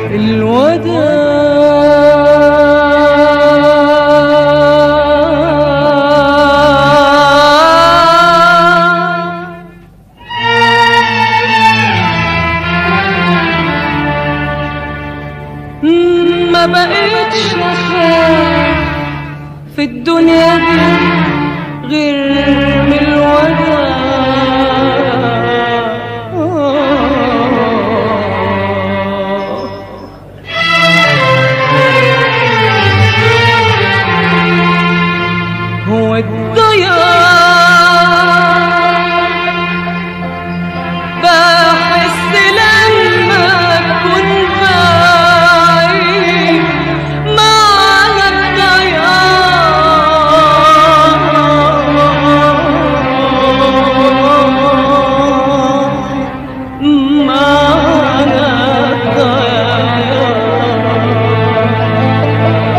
الوداع ما بقتش اخاف في الدنيا دي غير من الوداع هو الضياع بحس لما اكون بعيد معنى الضياع معنى الضياع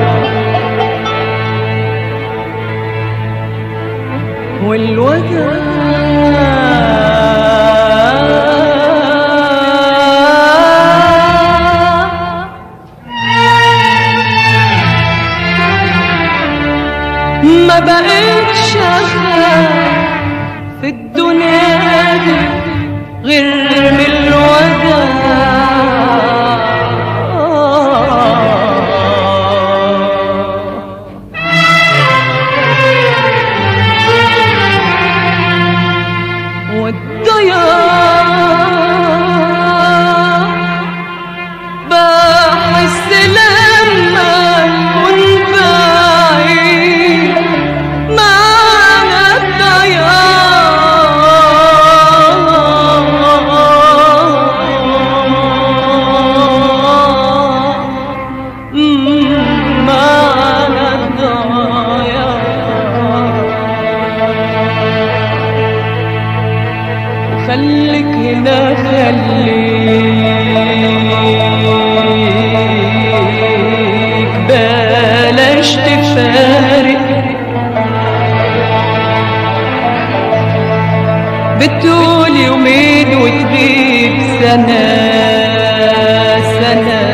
والوداع ما بقتش اخاف في الدنيا دي غير من الوداع والضياع بحس لما اكون بعيد معنى الضياع معنى الضياع خليك هنا خليك بلاش تفارق بتقول يومين وتغيب سنة سنة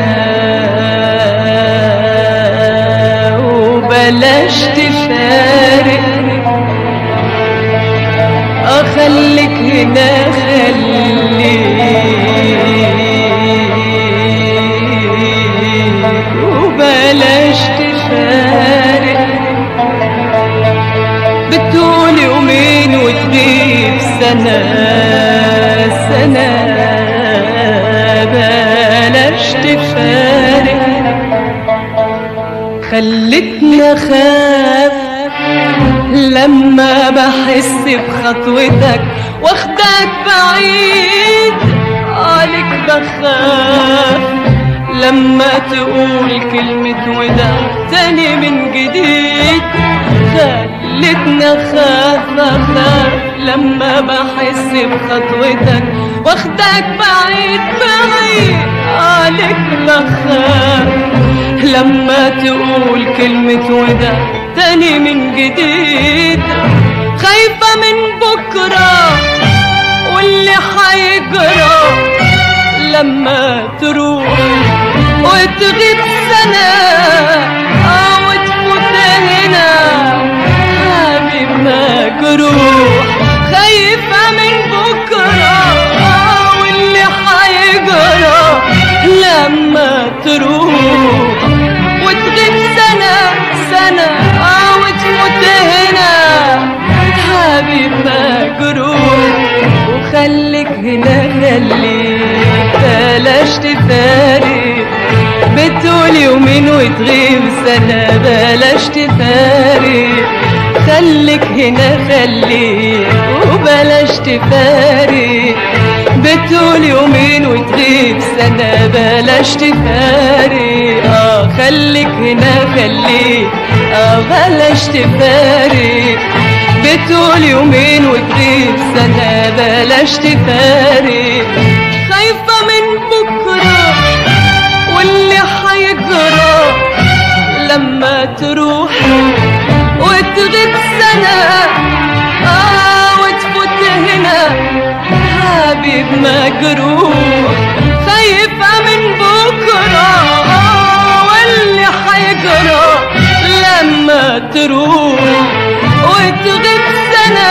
وبلاش تفارق أخليك هنا خليك وبلاش تفارق بتقول يومين وتغيب سنة سنة بلاش تفارق خلتني أخاف لما بحس بخطوتك واخدك بعيد عليك بخاف لما تقول كلمة وداع تاني من جديد خلتني اخاف اخاف لما بحس بخطوتك واخدك بعيد بعيد عليك بخاف لما تقول كلمة وداع تاني من جديد خايفة من بكرة واللي حيجرى لما تروح وتغيب سنة أو تفوت هنا حبيب مجروح خايفة من بكرة آه، واللي حيجرى لما تروح وتغيب سنة سنة أو تموت هنا حبيب مجروح وخليك هنا خليك بلاش تفارق بتقول يومين وتغيب سنة بلاش تفارق خليك هنا خليك وبلاش تفارق بتقول يومين وتغيب سنة بلاش تفارق اه خليك هنا خليك اه بلاش تفارق بتقول يومين وتغيب سنة بلاش تفارق خايفة من بكرة واللي حيجرى لما تروح وتغيب سنة آه وتفوت هنا حبيب مجروح خايفة من بكرة تروح وتغيب سنة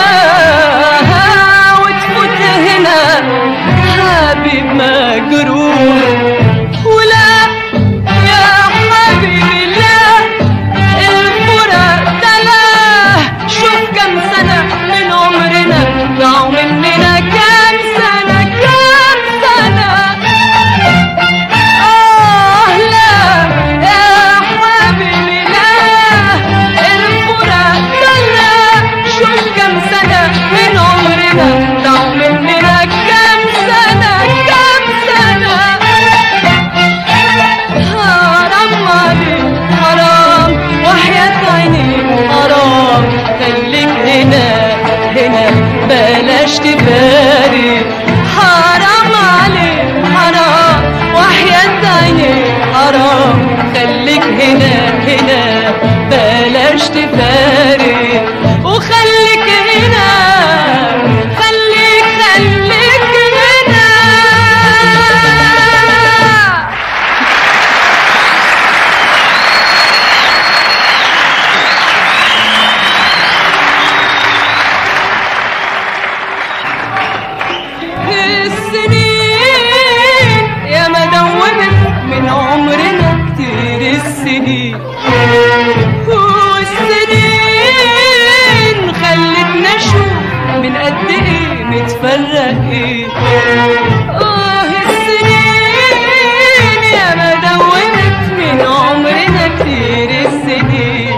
وتفوت هنا حبيب مجروح ولا يا حبيبي لا الفراق ده لا شوف كم سنة من عمرنا ضاعوا مننا كم سنة كم سنة آه لا يا حبيبي لا الفراق ده لا شوف كم سنة من عمرنا ضاعوا مننا كم سنة كم سنة حرام عليك حرام وحياة عينيك حرام خليك هنا هنا بلاش تباري حرام عليك حرام وحياة عينيك حرام خليك هنا هنا بلاش تباري وخليك هنا خليك خليك هنا السنين يا ما دوبت من عمرنا كتير السنين والسنين خلتنا نشوف من قد ايه متفرقين اه السنين يا ما دوبت من عمرنا كتير السنين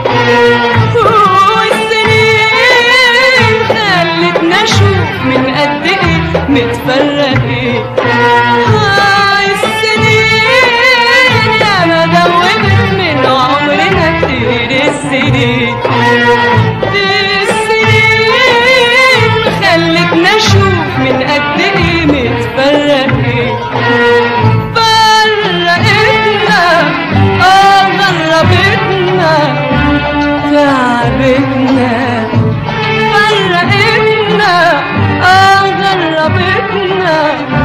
والسنين خلتنا نشوف من قد ايه متفرقين آه السنين يا ما دوبت من عمرنا كتير السنين السنين خلتنا نشوف من قد ايه متفرقين فرقتنا اه غربتنا تعبتنا فرقتنا اه غربتنا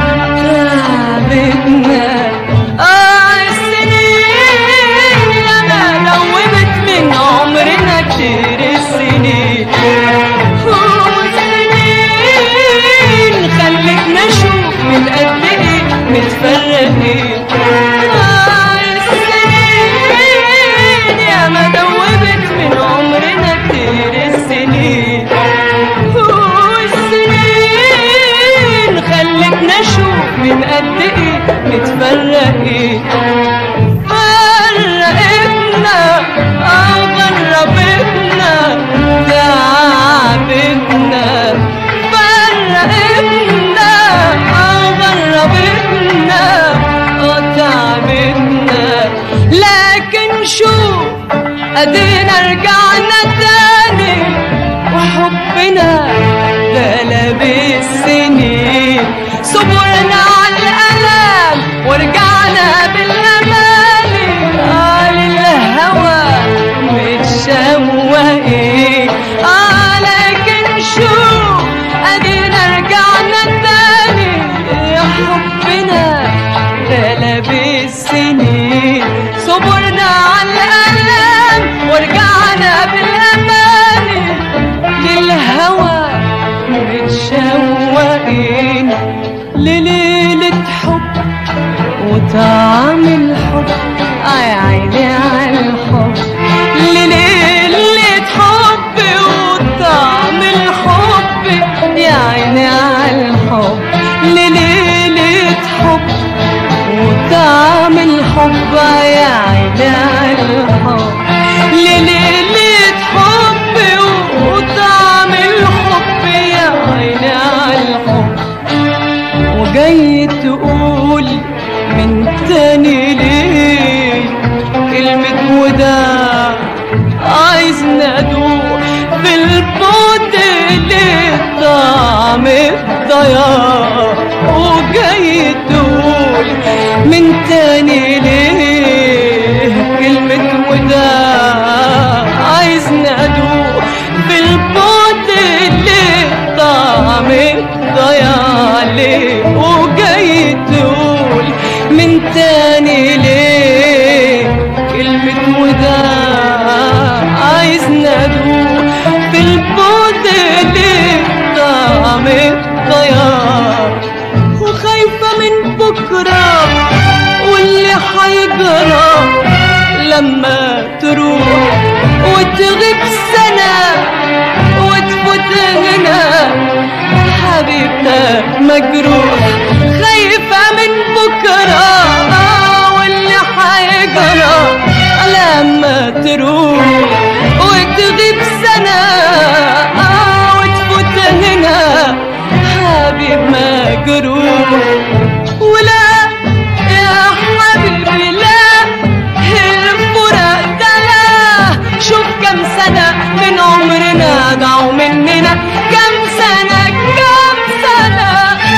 تعبتنا اه السنين يا ما نومت من عمرنا كتير السنين والسنين خلتنا نشوف من قد ايه متفرقين آه السنين يا ما دوبت من عمرنا كتير السنين والسنين خلتنا نشوف من قد ايه متفرقين فرقتنا اه غربتنا تعبتنا فرقتنا اه غربتنا اه تعبتنا لكن شوف ادينا رجعنا تاني وحبنا بلا بالسنين صبرنا على الالم ورجعنا بالاماني قال الهوى متشوقين اه لكن شوف ادينا رجعنا تاني يا حبنا بلا بالسنين صبرنا على الالم ورجعنا بالاماني للهوى متشوقين لليلة حب وطعم الحب آه يا عيني على الحب لليلة حب وطعم الحب يا عيني على الحب لليلة حب وطعم الحب يا عيني على الحب لليلة حب وطعم الحب يا عيني على الحب وجاي تقول من تاني ليه كلمة وداع عايز ندوق في البعد ليه طعم الضياع وجاي تقول من تاني ليه كلمة وداع عايز ندوق في البعد ليه طعم الضياع ليه وجاي تقول من تاني ليه كلمة وداع عايز ندوق مجروح خايفة من بكرة آه، واللي هيجرى لما تروح وتغيب سنة آه، وتفوت هنا حبيب مجروح ولا يا حبيبي لا الفراق ده لا شوف كم سنة من عمرنا ضاعوا مننا كم سنة كم سنة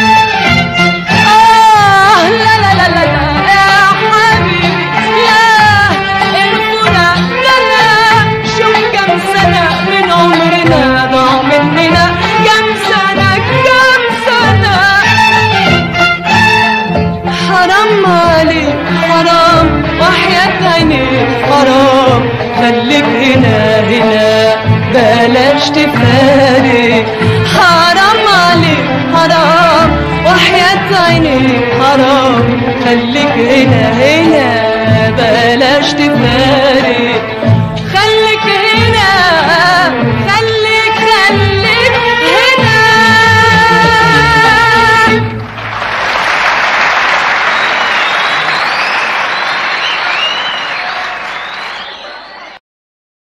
آه لا لا لا لا لا يا حبيبي لا الفراق ده لا شوف كم سنة من عمرنا ضاعوا مننا كم سنة كم سنة حرام عليك حرام وحياة عينيك حرام خليك